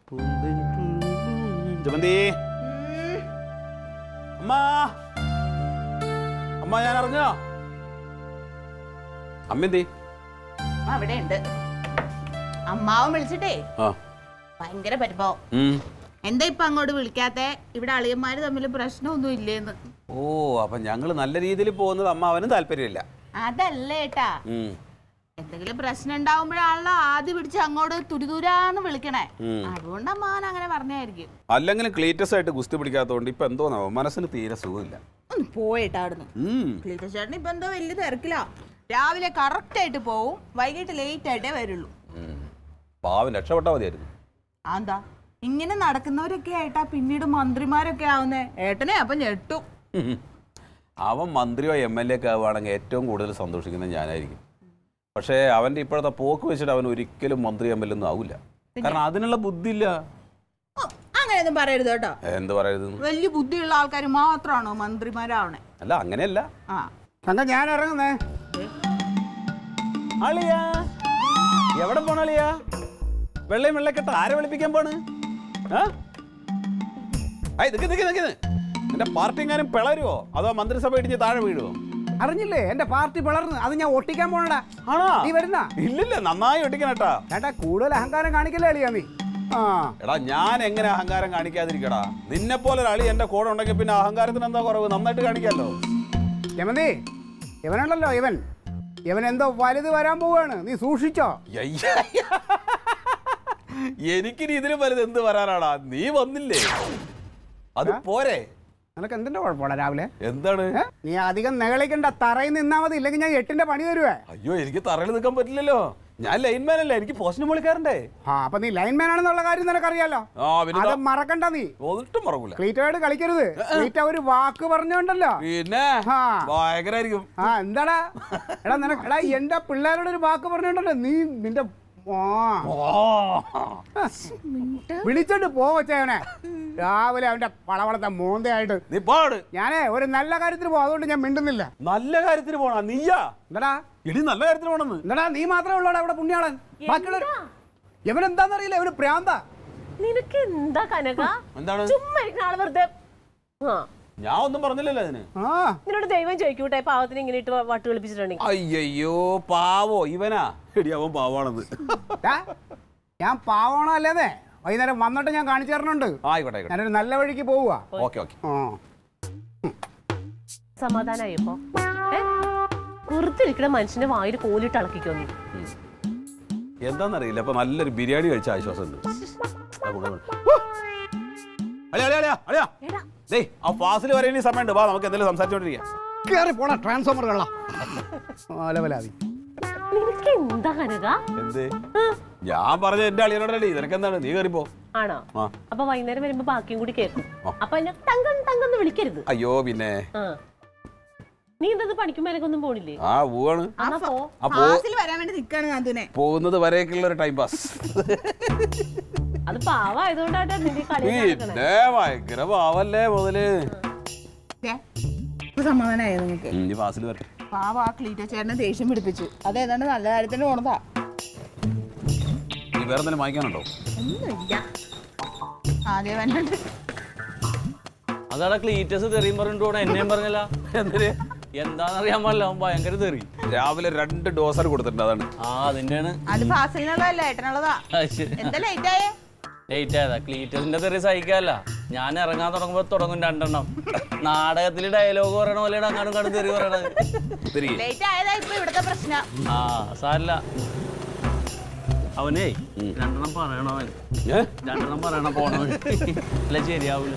ജമന്തി അമ്മ അമ്മ ഞാൻ അറിഞ്ഞോ അമ്മ എന്തേ അവിടെ ഉണ്ട് അമ്മാവൻ വിളിച്ചിട്ടേ ആ ഭയങ്കര പരിഭവം ഉം. എന്താ ഇപ്പൊ അങ്ങോട്ട് വിളിക്കാത്തെ ഇവിടെ അളിയന്മാര് തമ്മിൽ പ്രശ്നമൊന്നും ഇല്ലേന്ന് ഓ അപ്പൊ ഞങ്ങള് നല്ല രീതിയിൽ പോകുന്നത് അമ്മ അവനും താല്പര്യമില്ല അതല്ല ഏട്ടാ ഉം. എന്തെങ്കിലും പ്രശ്നം ഉണ്ടാവുമ്പോഴാണല്ലോ ആദ്യം പിടിച്ച് അങ്ങോട്ട് തുരിതുരാന്ന് വിളിക്കണേ ഉം. അതുകൊണ്ട് അമ്മാവൻ അങ്ങനെ പറഞ്ഞായിരിക്കും അല്ലെങ്കിലും ക്ലീറ്റസ് ആയിട്ട് ഗുസ്തി പിടിക്കാത്തതുകൊണ്ട് ഇപ്പൊ എന്തോന്നാവോ മനസ്സിന് തീരെ സുഖമില്ല ഒന്ന് പോയിട്ടാ അവിടുന്ന് ഉം. ക്ലീറ്റ ചേട്ടൻ ഇപ്പൊ എന്തോ വലിയ തിരക്കിലാ രാവിലെ കറക്റ്റ് ആയിട്ട് പോവും വൈകിട്ട് ലേറ്റ് ആയിട്ടേ വരുള്ളൂ ഉം. പാവം രക്ഷപ്പെട്ടാ മതിയായിരുന്നു അതെന്താ ഇങ്ങനെ നടക്കുന്നവരൊക്കെ ആയിട്ടാ പിന്നീട് മന്ത്രിമാരൊക്കെ ആവുന്നേ ഏട്ടനെ അപ്പൊ ഞെട്ടു ഉം. അവൻ മന്ത്രിയോ എം എൽ എ ഒക്കെ ആവുകയാണെങ്കിൽ ഏറ്റവും കൂടുതൽ സന്തോഷിക്കുന്നത് ഞാനായിരിക്കും പക്ഷേ അവന്റെ ഇപ്പോഴത്തെ പോക്ക് വെച്ചിട്ട് അവൻ ഒരിക്കലും മന്ത്രി എം എൽ ഒന്നും ആവില്ല കാരണം അതിനുള്ള ബുദ്ധി ഇല്ല ഓ, അങ്ങനെയൊന്നും പറയരുത് കേട്ടോ എന്ത് പറയരുത് വലിയ ബുദ്ധിയുള്ള ആൾക്കാർ മാത്രമാണോ മന്ത്രിമാരാവണേ അല്ല അങ്ങനെയല്ല ആ തങ്ക ഞാൻ ഇറങ്ങുന്നേ അളിയാ എവിടെ പോണ അളിയാ വെള്ളയും വെള്ളക്കെട്ട് ആരെ വിളിപ്പിക്കാൻ പോണ് ആ? ഐ, നിക്ക് നിക്ക് നിക്ക് നിക്ക്. നിന്റെ പാർട്ടി എങ്ങാനും പിളരുവോ അതോ മന്ത്രിസഭ ഇടിഞ്ഞ് താഴെ വീഴുവോ അറിഞ്ഞില്ലേ എന്റെ പാർട്ടി പിളർന്ന് അത് ഞാൻ ഒട്ടിക്കാൻ പോണടാ ആണോ നീ വരുന്ന ഇല്ലില്ല നന്നായി ഒട്ടിക്കണട്ടാ ചേട്ടാ കൂടുതൽ അഹങ്കാരം കാണിക്കല്ലേ അളിയാ നീ ആ എടാ ഞാൻ എങ്ങനെ അഹങ്കാരം കാണിക്കാതിരിക്കടാ നിന്നെ പോലെ ഒരു അളി എന്റെ കൂടെ ഉണ്ടെങ്കിൽ പിന്നെ അഹങ്കാരത്തിന് എന്താ കുറവ് നന്നായിട്ട് കാണിക്കാലോ യമന്തി ഇവനുണ്ടല്ലോ ഇവൻ ഇവൻ എന്തോ വലുത് വരാൻ പോവാണ് നീ സൂക്ഷിച്ചോ എനിക്കിനി ഇതിലും വലുത് എന്ത് വരാനാടാ നീ വന്നില്ലേ അത് പോരെ നിനക്ക് എന്തിന്റെ കുഴപ്പമുള്ള രാവിലെ എന്താണ് ഏ? നീ അധികം നെകളിക്കണ്ട തറയിൽ നിന്നാ മതി ഇല്ലെങ്കിൽ ഞാൻ എട്ടിന്റെ പണി തരുവേ അയ്യോ എനിക്ക് തറയിൽ നിൽക്കാൻ പറ്റില്ലല്ലോ ഞാൻ ലൈൻമാൻ അല്ലേ എനിക്ക് പോസ്റ്റിന് വിളിക്കാറുണ്ടേ ആ അപ്പൊ നീ ലൈൻമാൻ ആണെന്നുള്ള കാര്യം നിനക്കറിയാലോ ആ പിന്നെ അത് ദാ- മറക്കണ്ട നീ ഒന്നിട്ടും മറക്കൂല ക്ലീറ്റോയോട് കളിക്കരുത് ക്ലീറ്റ ഒരു വാക്ക് പറഞ്ഞോണ്ടല്ലോ പിന്നെ ആ. ഭയങ്കരായിരിക്കും ആ എന്താടാ എടാ നിനക്ക് എടാ എന്റെ പിള്ളേരോട് ഒരു വാക്ക് പറഞ്ഞോണ്ടല്ലോ നീ നിന്റെ ആ. വിളിച്ചോണ്ട് പോവച്ചവനെ രാവിലെ അവന്റെ പളവളത്തെ മോന്തയായിട്ട് നീ പാട് ഞാനേ ഒരു നല്ല കാര്യത്തിന് പോകും അതുകൊണ്ട് ഞാൻ മിണ്ടുന്നില്ല നല്ല കാര്യത്തിന് പോണ നീയാ എന്താടാ ഇടി നല്ല കാര്യത്തിന് പോണെന്ന് എന്താടാ നീ മാത്രമേ ഉള്ളൂടാ അവിടെ പുണ്യാളൻ ബാക്കിയുള്ള ഇവൻ എന്താന്നറിയില്ല ഇവന് പ്രാന്താ നിനക്ക് എന്താ കനക എന്താണ് ചുമ്മാ ഇരിക്കുന്ന ആള് വെറുതെ ആ ഞാൻ ഒന്നും പറഞ്ഞില്ലല്ലോ അതിന് ആ നിന്നോട് ദൈവം ചോദിക്കൂട്ടെ പാവത്തിന് ഇങ്ങനെ ഇട്ട് വ- വട്ട് കളിപ്പിച്ചിട്ടുണ്ടെങ്കിൽ അയ്യോ പാവോ ഇവനാ എടി അവൻ പാവാണെന്ന് ദാ, ഞാൻ പാവണോ അല്ലേതെ വൈകുന്നേരം വന്നിട്ട് ഞാൻ കാണിച്ചു തരണുണ്ട് ആയിക്കോട്ടെ ആയിക്കോട്ടെ ഞാനൊരു നല്ല വഴിക്ക് പോവുക ഓക്കെ ഓക്കെ ആ സമാധാനായി ഇപ്പൊ ഏ? കുറുത്തിരിക്കുന്ന മനുഷ്യന്റെ വായിൽ കോലിട്ട് അളക്കിക്കൊന്നു എന്താന്നറിയില്ല അപ്പൊ നല്ലൊരു ബിരിയാണി കഴിച്ച ആശ്വാസം ഉണ്ട് അളിയാ അളിയാ അളിയാ അളിയാ എടാ ഡേയ് ആ ഫാസിൽ വരെ ഇനി സമയമുണ്ട് വാ നമുക്ക് എന്തെങ്കിലും സംസാരിച്ചോണ്ടിരിക്കാം കേറി പോണ ട്രാൻസ്ഫോമർ കള്ള അലവലാതി നിനക്ക് എന്താ കനക എന്ത് ഞാൻ പറഞ്ഞ എന്റെ അളിയനോടല്ലേ നിനക്ക് എന്താണ് നീ കയറിപ്പോ ആണോ ആ അപ്പൊ വൈകുന്നേരം വരുമ്പോ ബാക്കിയും കൂടി കേൾക്കും ആ. അപ്പൊ എന്നെ തങ്കം തങ്കം എന്ന് വിളിക്കരുത് അയ്യോ പിന്നെ ആ നീ എന്താ പഠിക്കും മേലേക്കൊന്നും പോണില്ലേ ആ പോവാണ് എന്നാ പോ ആ പോ ക്ലാസ്സിൽ വരാൻ വേണ്ടി നിൽക്കാണ് നാന്തുനെ പോകുന്നത് വരെയൊക്കെയുള്ള ഒരു ടൈം പാസ് അത് പാവായതുകൊണ്ടാട്ടോ നിന്റെ കളി നടക്കണേ പിന്നെ ഭയങ്കര പാവല്ലേ മുതല് സമാധാനമായി നിങ്ങൾക്ക് ഉം, ഇനി ഫാസിൽ വരട്ടെ പാവ ആ ക്ലീറ്റ ചേട്ടനെ ദേഷ്യം പിടിപ്പിച്ചു അത് ഏതാണ്ട് നല്ല കാര്യത്തിന് പോണതാ നീ വേറെ എന്തെങ്കിലും വാങ്ങിക്കാനുണ്ടോ ഒന്നുമില്ല ആദ്യം വന്നിട്ട് അതാടാ ക്ലീറ്റസ് തെറിയും പറഞ്ഞിട്ട് പോണ എന്നെയും പറഞ്ഞല്ല എന്തിന് എന്താന്നറിയാൻ പാടില്ല അവൻ ഭയങ്കര തെറി രാവിലെ രണ്ട് ഡോസർ കൊടുത്തിട്ടുണ്ട് അതാണ് ആ അതിന്റെയാണ് അത് ഫാസിലിനുള്ളതല്ല ഏട്ടനുള്ളതാ അത് ശരി എന്താ ലേറ്റ് ആയേ ലേറ്റ് ആയതാ ക്ലീറ്റസിന്റെ തെറി സഹിക്കാല്ല ഞാൻ ഇറങ്ങാൻ തുടങ്ങുമ്പോ തുടങ്ങും രണ്ടെണ്ണം നാടകത്തില് ഡയലോഗ് പറയണ പോലെയാണ് അങ്ങോട്ടും കണ്ടു തെറി പറയണത് തിരികെ ലേറ്റ് ആയതാ ഇപ്പൊ ഇവിടുത്തെ പ്രശ്നം ആ സാരില്ല അവനേ രണ്ടെണ്ണം പറയണവൻ ഏ? രണ്ടെണ്ണം പറയണ പോണവൻ അല്ല ശരിയാവൂല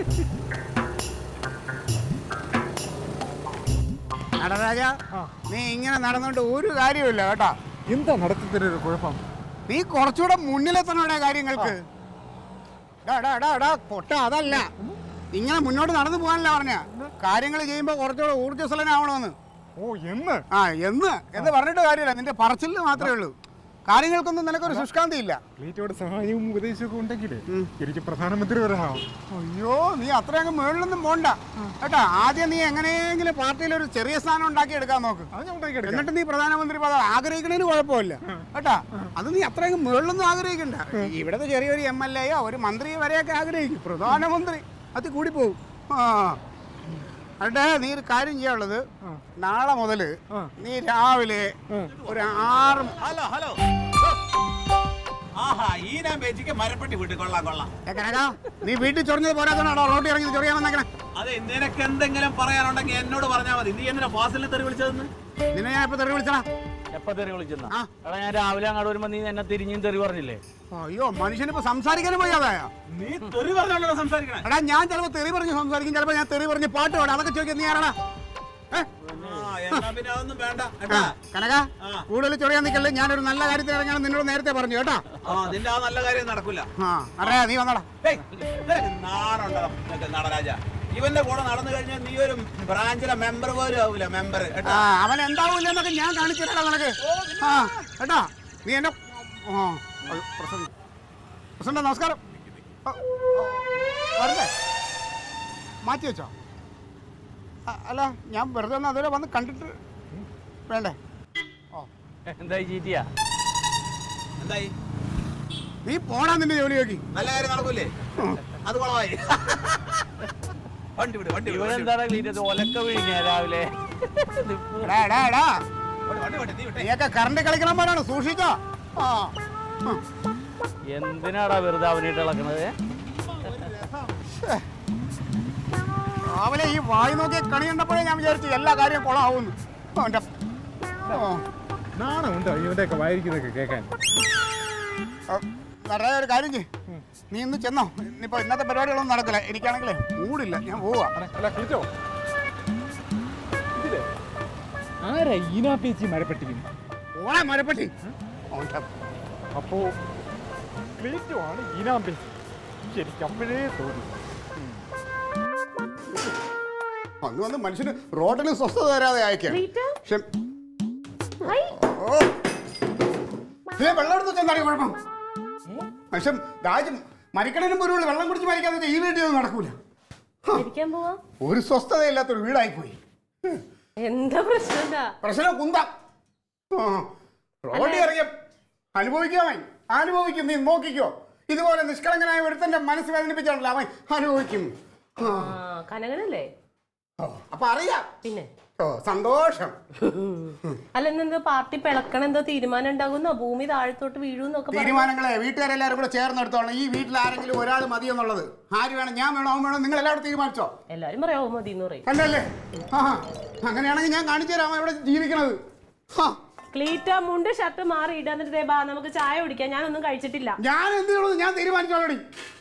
നടരാജ നീ ഇങ്ങനെ നടന്നോണ്ട് ഒരു കാര്യമില്ല കേട്ടോ എന്താ നടത്തത്തിനൊരു കുഴപ്പം നീ കുറച്ചുകൂടെ മുന്നിലെത്തണോടെ കാര്യങ്ങൾക്ക് ഡാ, ഡാ, ഡാ, ഡാ, പൊട്ട അതല്ല ഇങ്ങനെ മുന്നോട്ട് നടന്നു പോകാനല്ല പറഞ്ഞ കാര്യങ്ങൾ ചെയ്യുമ്പോൾ കുറച്ചുകൂടെ ഊർജ്ജസ്വലനാവണമെന്ന് ഓ എന്ന് ആ എന്ന് എന്ന് പറഞ്ഞിട്ട് കാര്യമില്ല നിന്റെ പറച്ചിലിന് മാത്രമേ ഉള്ളൂ കാര്യങ്ങൾക്കൊന്നും നിനക്കൊരു ശുഷ്കാന്തി ഇല്ല ക്ലീറ്റോട് സഹായവും ഉപദേശവും ഉണ്ടെങ്കിലേ എനിക്ക് പ്രധാനമന്ത്രി വരാം അയ്യോ നീ അത്രയങ്ങ് മുകളിലൊന്നും പോണ്ട കേട്ടാ ആദ്യം നീ എങ്ങനെയെങ്കിലും പാർട്ടിയിൽ ഒരു ചെറിയ സ്ഥാനം ഉണ്ടാക്കി എടുക്കാൻ നോക്ക് അത് ഞാൻ ഉണ്ടാക്കിയെടുക്കാം എന്നിട്ട് നീ പ്രധാനമന്ത്രി പദം ആഗ്രഹിക്കണതിന് കുഴപ്പമില്ല കേട്ടാ അത് നീ അത്രയും മുകളിലൊന്നും ആഗ്രഹിക്കണ്ട ഇവിടുത്തെ ചെറിയൊരു എം എൽ എയോ ഒരു മന്ത്രിയോ വരെയൊക്കെ ആഗ്രഹിക്കും പ്രധാനമന്ത്രി അത് കൂടി പോകും ആ അട്ടെ നീ ഒരു കാര്യം ചെയ്യാനുള്ളത് നാളെ മുതൽ നീ രാവിലെ ഒരു ആറ് ഹലോ ഹലോ ആഹാ ഈ ഞാൻ പേച്ചിക്ക് മരപ്പെട്ടി വിട്ട് കൊള്ളാം കൊള്ളാം ഏ, കനകാ, നീ വീട്ടിൽ ചൊറിഞ്ഞത് പോരാത്തതാണോ റോട്ടിൽ ഇറങ്ങി ചൊറിയാൻ വന്നേക്കണേ അതെ നിനക്ക് എന്തെങ്കിലും പറയാനുണ്ടെങ്കിൽ എന്നോട് പറഞ്ഞാൽ മതി നീ എന്തിനാ ഫാസിലിനെ തെറി വിളിച്ചതെന്ന് നിന്നെ ഞാൻ ഇപ്പൊ തെറി വിളിച്ചടാ എപ്പോ തെറി വിളിച്ചെന്നാ ആ. എടാ ഞാൻ രാവിലെ അങ്ങോട്ട് വരുമ്പോ നീ എന്നെ തിരിഞ്ഞും തെറി പറഞ്ഞില്ലേ അയ്യോ മനുഷ്യനിപ്പോ സംസാരിക്കാനും വയ്യാതായ നീ തെറി പറഞ്ഞോളൂ സംസാരിക്കണേ എടാ ഞാൻ ചിലപ്പോ തെറി പറഞ്ഞ് സംസാരിക്കും ചിലപ്പോ ഞാൻ തെറി പറഞ്ഞ് പാട്ട് പാടാം അതൊക്കെ ചോദിക്കാൻ നീ ആരാടാ ഏ? ആ, എന്നാ പിന്നെ അതൊന്നും വേണ്ട ആ, കേട്ടാ കനക കൂടുതൽ ചൊറിയാൻ നിൽക്കല്ലേ ഞാനൊരു നല്ല കാര്യത്തിൽ ഇറങ്ങാൻ നിന്നോട് നേരത്തെ പറഞ്ഞു കേട്ടോ ആ നിന്റെ ആ നല്ല കാര്യം നടക്കില്ല ആ അറിയാ നീ വന്നടാ ഏയ്, നിനക്ക് നാടുണ്ടോ നിനക്ക് നടരാജ ഇവന്റെ കൂടെ നടന്നു കഴിഞ്ഞാൽ നീ ഒരു ബ്രാഞ്ചിലെ മെമ്പർ പോലും ആവൂല മെമ്പർ ആ കേട്ടാ അവൻ എന്താവൂല എന്നൊക്കെ ഞാൻ കാണിച്ചു തരാം നിനക്ക് ആ കേട്ടാ നീ എന്നെ ആ അത് പ്രസന്റ് പ്രസന്റ് നമസ്കാരം ആ, ആ, വരണ്ടേ മാറ്റി വെച്ചോ ആ, അല്ല ഞാൻ വെറുതെ ഒന്ന് അതുവരെ വന്ന് കണ്ടിട്ട് വേണ്ടേ ഓ എന്തായി ചീറ്റിയാ എന്തായി നീ പോടാ നിന്റെ ജോലി നോക്കി നല്ല കാര്യം നടക്കൂലേ അത് കുളമായി വണ്ടി വിട് വണ്ടി വിട്, വണ്ടി വിട്. ഇവനെന്താണ് ക്ലീറ്റസ് ഒലക്ക വിഴിഞ്ഞ രാവിലെ എടാ എടാ എടാ വണ്ടി, വണ്ടി വണ്ടി നീ വിട്ടേ നീയൊക്കെ കറണ്ട് കളിക്കണമാരാണ് സൂക്ഷിച്ചോ ആ ആ. എന്തിനാടാ വെറുതെ അവനായിട്ട് ഇളക്കണത് രാവിലെ ഈ വായി നോക്കി കണി കണ്ടപ്പോഴേ ഞാൻ വിചാരിച്ചു എല്ലാ കാര്യവും കുളമാവുന്നു അവൻ്റെ ഓ നാണമുണ്ടോ ഇവന്റെയൊക്കെ വായിരിക്കുന്നതൊക്കെ കേൾക്കാൻ നടരാജ ഒരു കാര്യം ചെയ്യ് നീ ഇന്ന് ചെന്നോ ഇനിയിപ്പോൾ ഇന്നത്തെ പരിപാടികളൊന്നും നടക്കില്ല എനിക്കാണെങ്കിലേ മൂടില്ല ഞാൻ പോവാ അല്ല ക്ലീറ്റോ ഇതിലെ ആരാ ഈനാ പേച്ചി മരപ്പെട്ടിക്കുന്നു ഓളെ മരപ്പറ്റി അവൻ്റെ അപ്പോ ക്ലീറ്റോ ആണ് ഈനാ പേച്ചി ശരിക്കും അപ്പോഴേ തോന്നി വന്ന് വന്ന് മനുഷ്യന് റോഡിന് സ്വസ്ഥത തരാതെ അയക്കാം ക്ലീറ്റ പക്ഷെ ഹൈ ഓ ദേ വെള്ളം എടുത്ത് ചെന്നാടി കുഴപ്പം മനുഷ്യൻ രാജ്യം മരിക്കണതിന് മുമ്പ് ഒരു വെള്ളം കുടിച്ച് മരിക്കാന്ന് വെച്ചാൽ ഈ വീട്ടിൽ നടക്കൂല ഇരിക്കാൻ പോവാ ഒരു സ്വസ്ഥതയില്ലാത്തൊരു വീടായിപ്പോയി എന്താ പ്രശ്നം എന്താ പ്രശ്നം കുന്താം ആ, റോഡിൽ ഇറങ്ങിയ അനുഭവിക്കാമേ അനുഭവിക്കും നീ നോക്കിക്കോ ഇതുപോലെ നിഷ്കളങ്കനായ ഒരുത്തന്റെ മനസ്സ് വേദനിപ്പിച്ചാണല്ലോ അവൻ അനുഭവിക്കും ആ, ആ കനകനല്ലേ ഓ, അപ്പൊ അറിയാം പിന്നെ ഓ സന്തോഷം അല്ല ഇന്നെന്തോ പാർട്ടി പിളക്കണം എന്തോ തീരുമാനം ഉണ്ടാകുന്നോ ഭൂമി താഴത്തോട്ട് വീഴുന്നൊക്കെ പറഞ്ഞു തീരുമാനങ്ങളെ വീട്ടുകാരെല്ലാവരും കൂടെ ചേർന്നെടുത്തോളണം ഈ വീട്ടിൽ ആരെങ്കിലും ഒരാൾ മതി എന്നുള്ളത് ആര് വേണം ഞാൻ വേണോ അവൻ വേണോ നിങ്ങൾ എല്ലാവരും തീരുമാനിച്ചോ എല്ലാരും പറയാവോ മതി എന്ന് പറയും കണ്ടല്ലേ ആ അങ്ങനെയാണെങ്കിൽ ഞാൻ കാണിച്ചു തരാം അവൻ ഇവിടെ ജീവിക്കണത് ആ, ക്ലീറ്റ മുണ്ട് ഷർട്ട് മാറി ഇടാ എന്നിട്ട് ദേ ബാ നമുക്ക് ചായ കുടിക്കാം ഞാനൊന്നും കഴിച്ചിട്ടില്ല ഞാൻ എന്ത് ചെയ്യണമെന്ന് ഞാൻ തീരുമാനിച്ചോളടി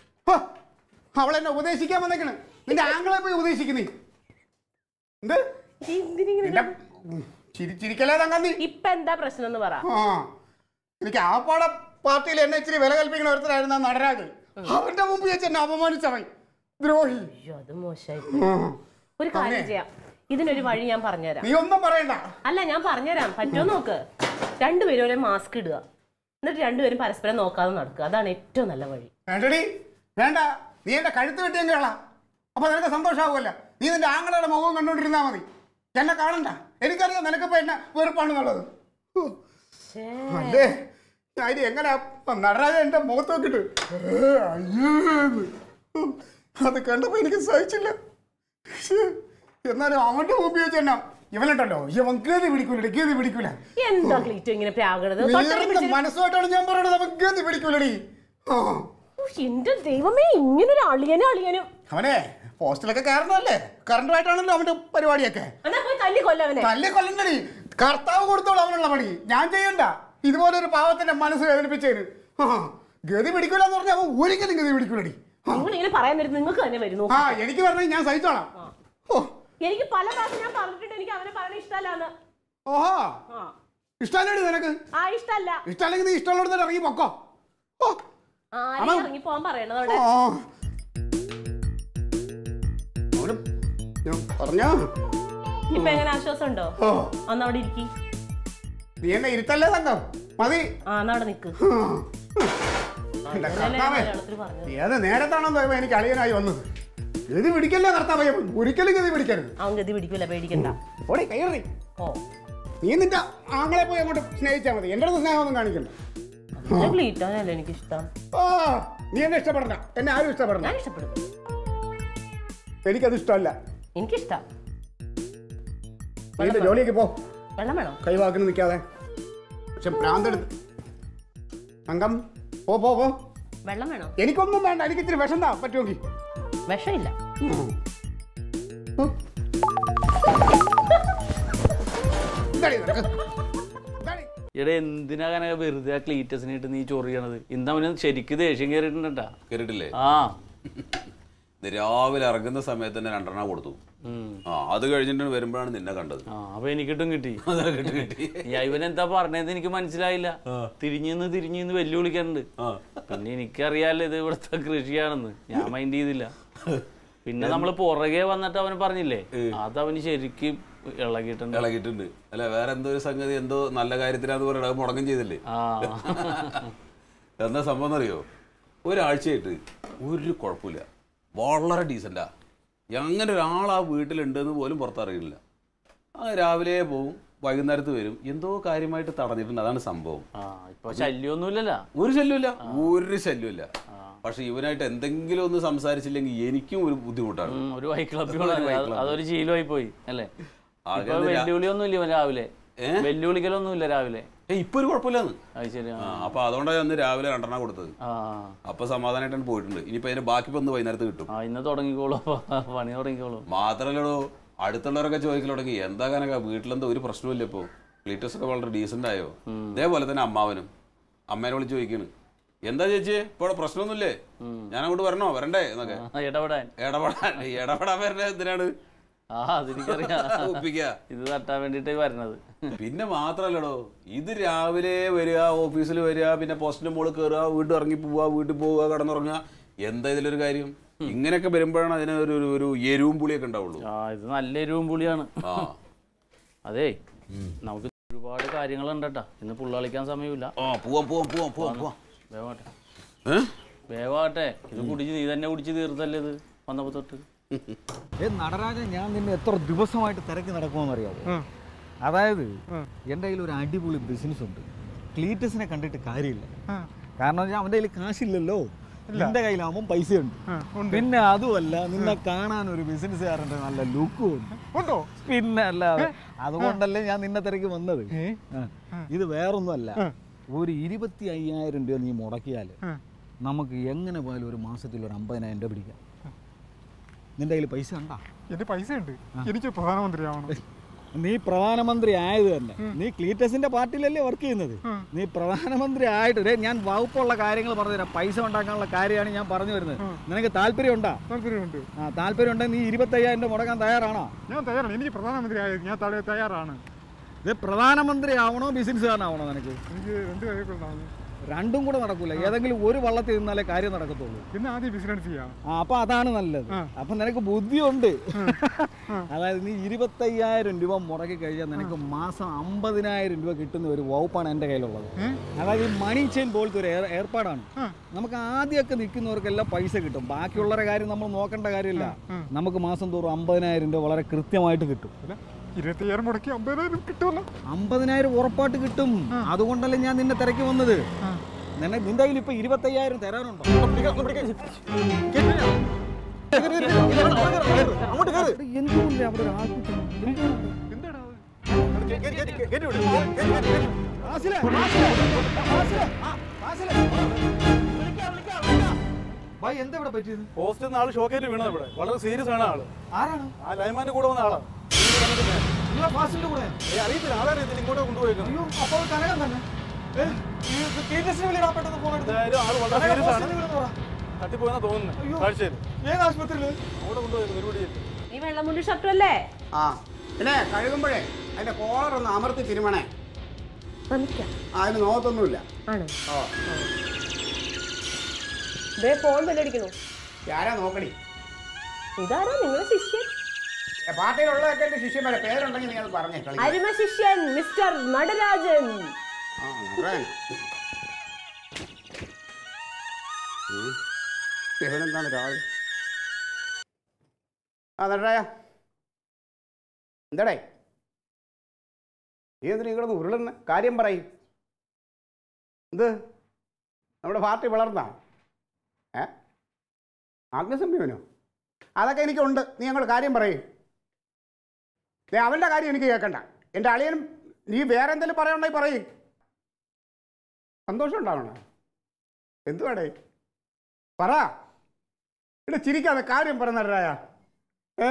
അവൾ എന്നെ ഉപദേശിക്കാൻ വന്നേക്കണ് നിന്റെ ആംഗിളെ പോയി ഉപദേശിക്കുന്നേ എന്ത് എന്തിനിങ്ങനെ നിന്റെ ഉം, ചിരി ചിരിക്കലേ തങ്ങന്നി ഇപ്പൊ എന്താ പ്രശ്നം എന്ന് പറ ആ എനിക്ക് ആപ്പാടെ പാർട്ടിയിൽ എന്നെ ഇച്ചിരി വില കൽപ്പിക്കുന്ന ഒരുത്തരായിരുന്നു ആ നടരാജൻ അവന്റെ മുമ്പ് വെച്ച് എന്നെ അപമാനിച്ചവൻ ദ്രോഹി അയ്യോ അത് മോശമായി ആ. ഒരു കാര്യം ചെയ്യാം ഇതിനൊരു വഴി ഞാൻ പറഞ്ഞുതരാം നീ ഒന്നും പറയണ്ട അല്ല ഞാൻ പറഞ്ഞുതരാം പറ്റുമോ നോക്ക് രണ്ടുപേരും ഒരേ മാസ്ക് ഇടുക എന്നിട്ട് രണ്ടുപേരും പരസ്പരം നോക്കാതെ നടക്കുക അതാണ് ഏറ്റവും നല്ല വഴി വേണ്ടടി വേണ്ട നീ എന്റെ കഴുത്ത് വെട്ടിയും കേളാം അപ്പൊ നിനക്ക് സന്തോഷമാവുമല്ല നീ നിന്റെ ആങ്ങളുടെ മുഖം കണ്ടോണ്ടിരുന്നാ മതി എന്നെ കാണണ്ട എനിക്കറിയാം നിനക്കിപ്പോ എന്നെ വെറുപ്പാണെന്നുള്ളത് ഹോ. ശ്ശേ. അല്ലേ ഞാൻ ഇത് എങ്ങനെ നടരാജ എന്റെ മുഖത്ത് നോക്കിട്ട് ഏ, അയ്യേന്ന്. ഹോ. അത് കണ്ടപ്പോ എനിക്ക് സഹിച്ചില്ല ശ്ശേ. എന്നാലും അവന്റെ മുമ്പിൽ വെച്ച് എന്നാ ഇവനുണ്ടല്ലോ ഇവൻ ഗതി പിടിക്കൂലടി ഗതി പിടിക്കൂല എന്താ ക്ലീറ്റോ ഇങ്ങനെ പ്രാകണത് നീറിന്റെ മനസ്സുമായിട്ടാണ് ഞാൻ പറയണത് അവൻ ഗതി പിടിക്കൂലടി ആ എന്റെ ദൈവമേ ഇങ്ങനൊരു അളിയനും അളിയനും അവനെ പോസ്റ്റിലൊക്കെ കയറണല്ലേ കറണ്ടുമായിട്ടാണല്ലോ അവന്റെ പരിപാടിയൊക്കെ എന്നാ പോയി തല്ലി കൊല്ലവനെ തല്ലി കൊല്ലണ്ടടി കർത്താവ് കൊടുത്തോളൂ അവനുള്ള പണി ഞാൻ ചെയ്യണ്ട ഇതുപോലെ ഒരു പാവത്തിന്റെ മനസ്സ് വേദനിപ്പിച്ചതിന് ആ ഗതി പിടിക്കൂല എന്ന് പറഞ്ഞാൽ അവൻ ഒരിക്കലും ഗതി പിടിക്കൂലടി ആ, നിങ്ങൾ ഇങ്ങനെ പറയാൻ നേരം നിങ്ങൾക്ക് തന്നെ വരുന്നു ആ എനിക്ക് പറഞ്ഞാൽ ഞാൻ സഹിച്ചോളാം ഓ എനിക്ക് പല പ്രാവശ്യം ഞാൻ പറഞ്ഞിട്ടുണ്ട് എനിക്ക് അവനെ പറയണ ഇഷ്ടമല്ലാന്ന് ഓഹോ ആ ഇഷ്ടമല്ലേടി നിനക്ക് ആ ഇഷ്ടമല്ല ഇഷ്ടമല്ലെങ്കിൽ നീ ഇഷ്ടമുള്ളിടത്ത് ഇറങ്ങി പൊക്കോ ഓ ആരെയും ഇറങ്ങി പോകാൻ പറയണത് അവിടെ ആ. അവന് ഞാൻ പറഞ്ഞോ ഇപ്പൊ എങ്ങനെ ആശ്വാസം ഉണ്ടോ ഓ അന്ന് അവിടെ ഇരിക്കി നീ എന്നെ ഇരുത്തല്ലേ തങ്കം മതി ആ നാടെ നിക്ക് എന്റെ അതല്ലേ കർത്താവേ മലയാളത്തിൽ പറഞ്ഞത് ഏത് നേരത്താണെന്ന് തോന്നുമ്പോ എനിക്ക് അളിയനായി വന്നത് ഗതി പിടിക്കല്ലേ കർത്താവേ ഒരിക്കലും ഗതി പിടിക്കരുത് അവൻ ഗതി പിടിക്കൂല പേടിക്കണ്ട ഓടി കയറി ഓ നീ നിന്റെ ആങ്ങളെ പോയി അങ്ങോട്ട് സ്നേഹിച്ചാൽ മതി എൻ്റെ അടുത്ത് സ്നേഹമൊന്നും കാണിക്കണ്ട അതിന്റെ ക്ലീറ്റാനല്ലേ എനിക്ക് ഇഷ്ടം ആ നീ എന്നെ ഇഷ്ടപ്പെടണ്ട എന്നെ ആരും ഇഷ്ടപ്പെടണ്ട ഞാൻ ഇഷ്ടപ്പെടും എനിക്കത് ഇഷ്ടമല്ല എനിക്കിഷ്ടം നീ നിന്റെ ജോലിക്ക് പോ വെള്ളം വേണോ കൈവാക്കിന് നിൽക്കാതെ പക്ഷെ ഭ്രാന്തെടുത്ത് തങ്കം പോ പോ പോ വെള്ളം വേണോ എനിക്കൊന്നും വേണ്ട എനിക്ക് ഇത്തിരി വിഷം താ പറ്റുമെങ്കിൽ വിഷമില്ല എന്താടി നിനക്ക്? എന്താടി? എടാ എന്തിനാ കനക വെറുതെ ആ ക്ലീറ്റസിനായിട്ട് നീ ചൊറിയണത് ഇന്ന് അവന് ശരിക്ക് ദേഷ്യം കയറിയിട്ടുണ്ടാ കേട്ടിട്ടില്ലേ ആ ഇത് രാവിലെ ഇറങ്ങുന്ന സമയത്ത് തന്നെ രണ്ടെണ്ണം കൊടുത്തു ഉം. ആ അത് കഴിഞ്ഞിട്ട് വരുമ്പോഴാണ് നിന്നെ കണ്ടത് ആ അപ്പൊ എനിക്കിട്ടും കിട്ടി അതാ കിട്ടി കിട്ടി ഇവൻ എന്താ പറഞ്ഞത് എനിക്ക് മനസ്സിലായില്ല തിരിഞ്ഞിന്ന് തിരിഞ്ഞിന്ന് വെല്ലുവിളിക്കാറുണ്ട് ആ. പിന്നെ എനിക്കറിയാലോ ഇത് ഇവിടുത്തെ കൃഷിയാണെന്ന് ഞാൻ മൈൻഡ് ചെയ്തില്ല പിന്നെ നമ്മൾ പുറകെ വന്നിട്ട് അവന് പറഞ്ഞില്ലേ അതവന് ശരിക്കും ഇളകിയിട്ടുണ്ട് ഇളകിയിട്ടുണ്ട് അല്ല വേറെ എന്തോ ഒരു സംഗതി എന്തോ നല്ല കാര്യത്തിനാന്ന് പറയണത് അത് മുടക്കം ചെയ്തില്ലേ ആ എന്താ സംഭവം എന്നറിയോ ഒരാഴ്ചയായിട്ട് ഒരു കുഴപ്പമില്ല വളരെ ഡീസൻ്റാ അങ്ങനെ ഒരാൾ ആ വീട്ടിലുണ്ടെന്ന് പോലും പുറത്തറിയില്ല ആ രാവിലെ പോവും വൈകുന്നേരത്ത് വരും എന്തോ കാര്യമായിട്ട് തടഞ്ഞിട്ടുണ്ട് അതാണ് സംഭവം ആ ഇപ്പൊ ശല്യമൊന്നുമില്ലല്ലോ ഒരു ശല്യമില്ല ഒരു ശല്യമില്ല പക്ഷെ ഇവനായിട്ട് എന്തെങ്കിലും ഒന്ന് സംസാരിച്ചില്ലെങ്കിൽ എനിക്കും ഒരു ബുദ്ധിമുട്ടാണ് ഉം, ഒരു വൈ ക്ലബ് ഒരു white club. അതൊരു ശീലമായി പോയി അല്ലേ ആകെ ഇപ്പൊ ഒന്ന് രാ- വെല്ലുവിളിയൊന്നും ഇല്ല ഇവൻ രാവിലെ ഏ? വെല്ലുവിളിക്കലൊന്നും ഇല്ല രാവിലെ ഏ ഇപ്പൊ ഒരു കുഴപ്പമില്ലാന്ന് അത് ശരി ആ അപ്പൊ അതുകൊണ്ടാണ് അന്ന് രാവിലെ രണ്ടെണ്ണം കൊടുത്തത് ആ അപ്പൊ സമാധാനമായിട്ടാണ് പോയിട്ടുണ്ട് ഇനിയിപ്പോ അതിന്റെ ബാക്കി ഇപ്പൊ ഒന്ന് വൈകുന്നേരത്ത് കിട്ടും ആ ഇന്ന് തുടങ്ങിക്കോളൂ പണി തുടങ്ങിക്കോളൂ മാത്രല്ലടോ അടുത്തുള്ളവരൊക്കെ ചോദിക്കൽ തുടങ്ങി എന്താ കനക വീട്ടിലെന്താ ഒരു പ്രശ്നമില്ല ഇപ്പോ ക്ലീറ്റസ് ഒക്കെ വളരെ ഡീസന്റ് ആയോ ഇതേപോലെ തന്നെ അമ്മാവനും അമ്മേനെ വിളിച്ച് ചോദിക്കണ് എന്താ ചേച്ചി ഇപ്പൊ ഇവിടെ പ്രശ്നമൊന്നുമില്ലേ ഞാൻ അങ്ങോട്ട് വരണോ വരണ്ടേ എന്നൊക്കെ ആ, ഇടപെടാൻ ഇടപെടാൻ ഇടപെടാൻ വരണേ എന്തിനാണ് ആ അതെനിക്കറിയാം ഒപ്പിക്കുക ഇത് തട്ടാൻ വേണ്ടിട്ട് വരണത് പിന്നെ മാത്രല്ലടോ ഇത് രാവിലെ വരിക ഓഫീസിൽ വരിക പിന്നെ പോസ്റ്റിന്റെ മുകളിൽ കയറുക വീട്ടിൽ ഇറങ്ങി പോവുക വീട്ടിൽ പോവുക കടന്നുറങ്ങുക എന്താ ഇതിലൊരു കാര്യം ഇങ്ങനെയൊക്കെ വരുമ്പോഴാണ് അതിന് ഒരു ഒരു- ഒരു എരിവും പുളിയൊക്കെ ഉണ്ടാവുള്ളൂ ആ ഇത് നല്ല എരിവും പുളിയാണ് ആ അതെ നമുക്ക് ഒരുപാട് കാര്യങ്ങളുണ്ട് കേട്ടാ ഇന്ന് പുള്ളളിക്കാൻ സമയമില്ല ആ പോവാം പോവാം പോവാം പോവാം പോവാം വേവാട്ടെ ഏ? വേവാട്ടെ ഇത് കുടിച്ച് നീ തന്നെ കുടിച്ച് തീർത്തല്ലേ ഇത് വന്നപ്പോ തൊട്ട് ഏ നടരാജൻ ഞാൻ നിന്നെ എത്ര ദിവസമായിട്ട് തിരക്കി നടക്കുമെന്ന് അറിയാമോ അതായത് എൻ്റെ കയ്യിൽ ഒരു അടിപൊളി ബിസിനസ് ഉണ്ട് ക്ലീറ്റസിനെ കണ്ടിട്ട് കാര്യമില്ല കാരണം വെച്ചാൽ അവൻ്റെ കയ്യിൽ കാശില്ലല്ലോ നിന്റെ കയ്യിലാവുമ്പോൾ പൈസയുണ്ട് പിന്നെ അതുമല്ല നിന്നെ കാണാൻ ഒരു ബിസിനസ്സുകാരൻ്റെ നല്ല ലുക്കും ഉണ്ട് ഉണ്ടോ പിന്നെ അല്ലാതെ അതുകൊണ്ടല്ലേ ഞാൻ നിന്നെ തിരക്ക് വന്നത് ആ. ഇത് വേറൊന്നുമല്ല ഒരു ഇരുപത്തി അയ്യായിരം രൂപ നീ മുടക്കിയാൽ നമുക്ക് എങ്ങനെ പോയാലും ഒരു മാസത്തിൽ ഒരു അമ്പതിനായിരം രൂപ പിടിക്കാം നിന്റെ കയ്യിൽ പൈസ ഉണ്ടാ എന്റെ പൈസ ഉണ്ട് എനിക്ക് പ്രധാനമന്ത്രിയാവണം നീ പ്രധാനമന്ത്രി ആയത് തന്നെ നീ ക്ലീറ്റസിന്റെ പാർട്ടിയിലല്ലേ വർക്ക് ചെയ്യുന്നത് നീ പ്രധാനമന്ത്രി ആയിട്ട് ദേ, ഞാൻ വകുപ്പുള്ള കാര്യങ്ങൾ പറഞ്ഞുതരാം പൈസ ഉണ്ടാക്കാനുള്ള കാര്യമാണ് ഞാൻ പറഞ്ഞു വരുന്നത് നിനക്ക് താല്പര്യം ഉണ്ടാ താല്പര്യമുണ്ട് ആ താല്പര്യം ഉണ്ടെങ്കിൽ നീ ഇരുപത്തയ്യായിരം രൂപ മുടക്കാൻ തയ്യാറാണോ ഞാൻ തയ്യാറാണ് എനിക്ക് പ്രധാനമന്ത്രി ആയത് ഞാൻ തല- തയ്യാറാണ് ഇത് പ്രധാനമന്ത്രി ആവണോ ബിസിനസ്സുകാരനാവണോ നിനക്ക് എനിക്ക് രണ്ട് കാര്യങ്ങളുണ്ടാവും രണ്ടും കൂടെ നടക്കൂല ഏതെങ്കിലും ഒരു വള്ളത്തിൽ നിന്നാലേ കാര്യം നടക്കത്തുള്ളൂ പിന്നെ ആദ്യം ബിസിനസ് ചെയ്യാം ആ അപ്പൊ അതാണ് നല്ലത് അപ്പൊ നിനക്ക് ബുദ്ധിയുണ്ട് അതായത് നീ ഇരുപത്തയ്യായിരം രൂപ മുടക്കി കഴിഞ്ഞാൽ നിനക്ക് മാസം അമ്പതിനായിരം രൂപ കിട്ടുന്ന ഒരു വകുപ്പാണ് എൻ്റെ കയ്യിലുള്ളത് അതായത് ഈ മണി ചെയിൻ പോലത്തെ ഒരു ഏർ- ഏർപ്പാടാണ് നമുക്ക് ആദ്യമൊക്കെ നിൽക്കുന്നവർക്കെല്ലാം പൈസ കിട്ടും ബാക്കിയുള്ളവരുടെ കാര്യം നമ്മൾ നോക്കേണ്ട കാര്യമില്ല നമുക്ക് മാസം തോറും അമ്പതിനായിരം രൂപ വളരെ കൃത്യമായിട്ട് കിട്ടും അല്ല ഇരുപത്തയ്യായിരം മുടക്കി അമ്പതിനായിരം കിട്ടുമല്ലോ അമ്പതിനായിരം ഉറപ്പായിട്ട് കിട്ടും അതുകൊണ്ടല്ലേ ഞാൻ നിന്നെ തിരക്കി വന്നത് നിന്നെ നിന്റെ കയ്യിൽ ഇപ്പൊ ഇരുപത്തയ്യായിരം തരാനുണ്ടോ എന്തുകൊണ്ടേ അവിടെ ഒരു ആൾക്കൂട്ടം? എന്താടാ അത്? ആസിലെ, ആസിലെ, ആസിലെ, ആ, ആസിലെ. ഭായ് എന്താ ഇവിടെ പറ്റിയത് പോസ്റ്റ് നാള് ഷോക്കേറ്റ് വീണത് ഇവിടെ വളരെ സീരിയസ് ആണ് ആള് ആരാണ് ആ ലൈമാന്റെ കൂടെ വന്ന ആളാ നിങ്ങളെ ഫാസ്റ്റിന്റെ കൂടെ ഏ, അറിയത്തില്ല ആളറിയത്തില്ല ഇങ്ങോട്ട് കൊണ്ടുപോയേക്കുന്നു അയ്യോ അപ്പോൾ കനകം തന്നെ ഏ, ഈ ടീച്ചേഴ്സിനെ വിളിടാ പെട്ടെന്ന് ഫോൺ എടുത്ത് എന്തായാലും ആള് വളരെ കനകം സീരിയസ് ആണ് പോസ്റ്റിനെ വിളിന്ന് പറ. തട്ടിപ്പോയെന്നാ തോന്നുന്നു കാഴ്ചയിൽ ഏത് ആശുപത്രിയില് അവിടെ കൊണ്ടുപോയത് ഒരുപടി നീ വെള്ളമുണ്ടി ഷർട്ടും അല്ലേ ആ പിന്നെ കഴുകുമ്പോഴേ അതിന്റെ കോളർ ഒന്ന് അമർത്തി തിരുമണേ ശ്രമിക്കാം ആ അതിന് നോത്തൊന്നുമില്ല ആണ് ഓ ദേ ഫോൺ ബെല്ലടിക്കണു ആരാ നോക്കടി ഇതാരാ നിങ്ങളെ ശിഷ്യൻ ഏ, പാർട്ടിയിലുള്ളതൊക്കെ എന്റെ ശിഷ്യന്മാരെ പേരുണ്ടെങ്കിൽ നീ അത് പറഞ്ഞേ കളി അരിമ ശിഷ്യൻ മിസ്റ്റർ നടരാജൻ ആ നടരാജൻ ഇവനെന്താണ് രാവിലെ ആ നടരായ എന്താടേ നീ എന്തിനാ കിടന്ന് ഉരുളുന്ന കാര്യം പറയും എന്ത് നമ്മുടെ പാർട്ടി വളർന്നാ ഏ ആത്മസംയമനോ അതൊക്കെ എനിക്കുണ്ട് നീ ഞങ്ങൾ കാര്യം പറയും ദേ അവൻ്റെ കാര്യം എനിക്ക് കേൾക്കണ്ട എൻ്റെ അളിയനും നീ വേറെ എന്തെങ്കിലും പറയണമെങ്കിൽ പറയും സന്തോഷം ഉണ്ടാവണോ എന്തുവാടേ പറ ഇവിടെ ചിരിക്കാതെ കാര്യം പറഞ്ഞായ ഏ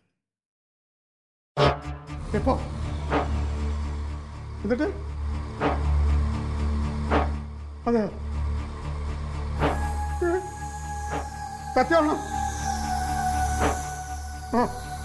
എപ്പോ എന്നിട്ട് അതെ സത്യമാണോ ആ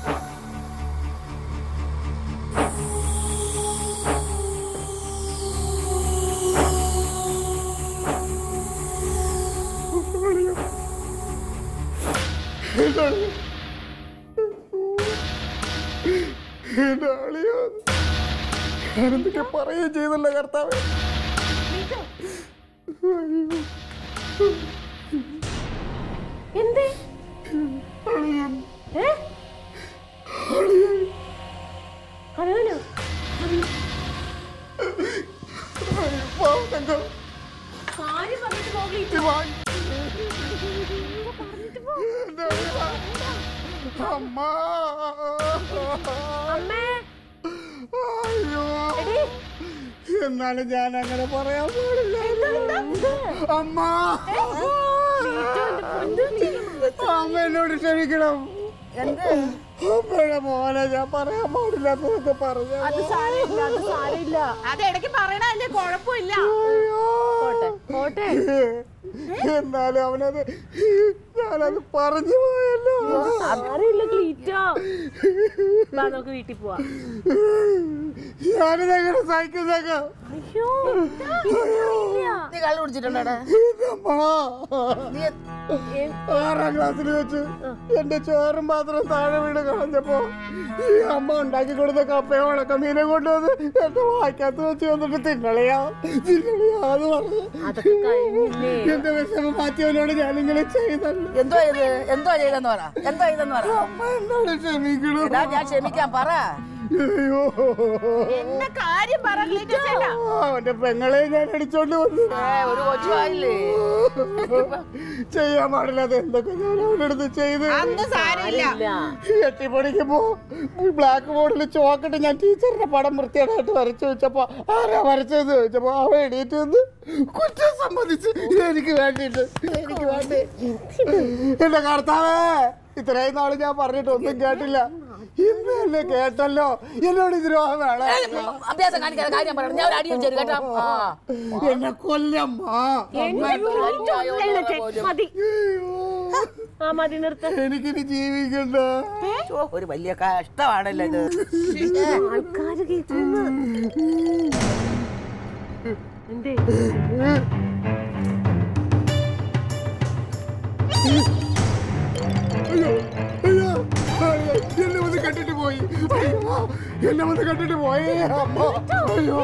എന്റെ ആളിയാ ഞാനെന്തൊക്കെ പറയുകയും ചെയ്തല്ല കർത്താവ് എന്തേ ഏ? കലവനോ കാര്യം പറഞ്ഞിട്ട് പോകില്ല അമ്മ അമ്മേ അയ്യോ എടീ, എന്നാലും ഞാൻ അങ്ങനെ പറയാൻ പാടില്ല അമ്മ അമ്മ എന്നോട് ക്ഷമിക്കണം അമ്മയുടെ മോനെ ഞാൻ പറയാൻ പാടില്ലാത്തതൊക്കെ പറഞ്ഞു അത് സാരമില്ല അത് സാരമില്ല അത് ഇടയ്ക്ക് പറയണല്ലേ കുഴപ്പമില്ല പോട്ടെ പോട്ടെ എന്നാലും അവനത് ഞാനത് പറഞ്ഞു പോയല്ലോ അറിയില്ല ക്ലീറ്റോ വാ നമുക്ക് വീട്ടിൽ പോവാം ഞാനിതെങ്ങനെ സഹിക്കുന്നേക്കാം അയ്യോ എനിക്കറിയില്ല. നീ കള്ളു കുടിച്ചിട്ടുണ്ടോ ഇതമ്മ ആറാം ക്ലാസ്സിൽ വെച്ച് എന്റെ ചോറും പാത്രം താഴെ വീട് കളഞ്ഞപ്പോ ഈ അമ്മ ഉണ്ടാക്കി കൊടുത്ത കപ്പയും ഉണക്കമീനെ കൊണ്ടുവന്ന് എന്റെ വായ്ക്കകത്ത് വെച്ച് വന്നിട്ട് തിന്നളിയാ തിന്നളിയാന്ന് പറഞ്ഞു അതൊക്കെ കഴിഞ്ഞില്ലേ എന്റെ വിഷമം മാറ്റിയവനോട് ഞാനിങ്ങനെ ചെയ്തല്ലോ എന്തോ ഇത് എന്തോ ചെയ്തെന്ന് പറ എന്തോ ചെയ്തെന്ന് പറ അമ്മ എന്നോട് ക്ഷമിക്കണം എടാ, ഞാൻ ക്ഷമിക്കാൻ പറ അയ്യോ എന്റെ കാര്യം പറ ക്ലീറ്റോ ചേട്ടാ അവന്റെ പെങ്ങളെ ഞാൻ അടിച്ചോണ്ട് വന്നു ഏ, ഒരു കൊച്ചുമായില്ലേ ചെയ്യാൻ പാടില്ലാത്ത എന്തൊക്കെ ഞാൻ അവന്റെ അടുത്ത് ചെയ്ത് അന്ന് സാരമില്ല ഇല്ല എട്ടി പഠിക്കുമ്പോ ബ്ലാക്ക് ബോർഡിൽ ചോക്കിട്ട് ഞാൻ ടീച്ചറിന്റെ പടം വൃത്തിയായിട്ട് വരച്ചു വെച്ചപ്പോ ആരാ വരച്ചതെന്ന് ചോദിച്ചപ്പോ അവ എണീറ്റ് നിന്ന് കുറ്റം സമ്മതിച്ച് എനിക്ക് വേണ്ടിട്ട് എനിക്ക് വേണ്ടി എന്റെ കർത്താവേ ഇത്രയും നാള് ഞാൻ പറഞ്ഞിട്ട് ഒന്നും കേട്ടില്ല ഇന്ന് എന്നെ കേട്ടല്ലോ എന്നോട് ദ്രോഹം വേണം അഭ്യാസം കാണിക്കാതെ കാര്യം പറയണം ഞാൻ ഒരു അടിയും ചെയ്തു കേട്ടോ ആ. എന്നെ കൊല്ലമ്മ മതി ആ മതി നിർത്ത എനിക്കിനി ജീവിക്കണ്ട ഓ, ഒരു വലിയ കഷ്ടമാണല്ലോ ഇത് ആൾക്കാര് കേൾക്കുന്നു എന്തേ അയ്യോ അയ്യോ അയ്യോ, എന്നെ വന്ന് കണ്ടിട്ട് പോയി അയ്യോ എന്നെ വന്ന് കണ്ടിട്ട് പോയി അമ്മ അയ്യോ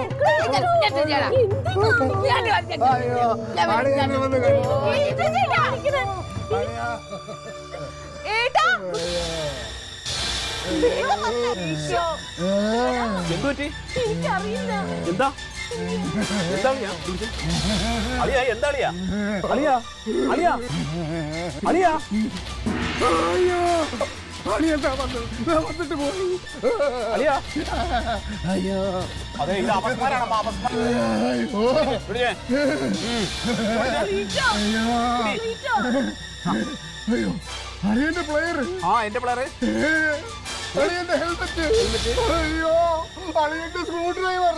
അയ്യോ ആള് എന്നെ വന്ന് കണ്ടു ഏട്ടാ എന്ത് പറ്റി എന്താ എന്താ അളിയാ? അളിയാ എന്താ അളിയാ അളിയാ അളിയാ അളിയാ അയ്യോ ആള് എന്താ വന്നത് ദേ വന്നിട്ട് പോയി അളിയാ അയ്യോ അതെ ഇത് അപസ്മാരാണ് അമ്മ, അപസ്മാരം. അയ്യോ പിടിച്ചേ. അയ്യോ അളിയന്റെ പ്ലെയർ ആ എന്റെ പിള്ളേര് അളിയന്റെ ഹെൽമെറ്റ് അയ്യോ അളിയന്റെ സ്ക്രൂ ഡ്രൈവർ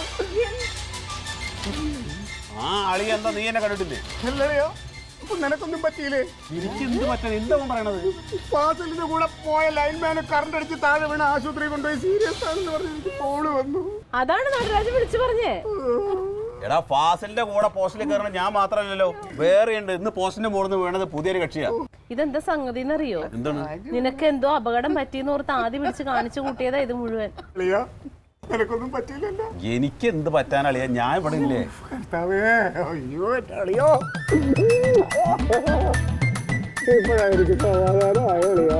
ആ അളി എന്താ നീ എന്നെ കണ്ടിട്ടില്ലേ അല്ലയോ അപ്പൊ നിനക്കൊന്നും പറ്റിയില്ലേ എനിക്ക് എന്ത് പറ്റാൻ എന്താ അവൻ പറയണത് ഫാസിലിന്റെ കൂടെ പോയ ലൈൻമാന് കറണ്ട് അടിച്ച് താഴെ വീണ് ആശുപത്രി കൊണ്ടുപോയി സീരിയസ് ആണെന്ന് പറഞ്ഞ് എനിക്ക് ഫോണ് വന്നു അതാണ് നടരാജ് വിളിച്ചു പറഞ്ഞേ എടാ ഫാസിലിന്റെ കൂടെ പോസ്റ്റിൽ കയറണ ഞാൻ മാത്രമല്ലല്ലോ വേറെ ഉണ്ട് ഇന്ന് പോസ്റ്റിന്റെ മുകളിൽ വീണത് പുതിയൊരു കക്ഷിയാ ഇതെന്താ സംഗതി എന്നറിയോ എന്താണ് നിനക്ക് എന്തോ അപകടം പറ്റിയെന്ന് ഓർത്ത് ആദ്യം വിളിച്ച് കാണിച്ചു കൂട്ടിയതാ ഇത് മുഴുവൻ അളിയ നിനക്കൊന്നും പറ്റിയില്ലല്ലോ എനിക്ക് എന്ത് പറ്റാനളിയാ ഞാൻ ഇവിടെ ഇല്ലേ കർത്താവേ അയ്യോ എൻ്റെ അളിയോ ഇപ്പോഴായിരിക്കും സമാധാനമായ അളിയാ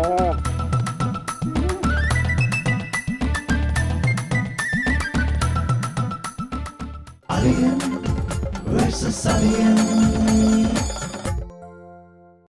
versus alien.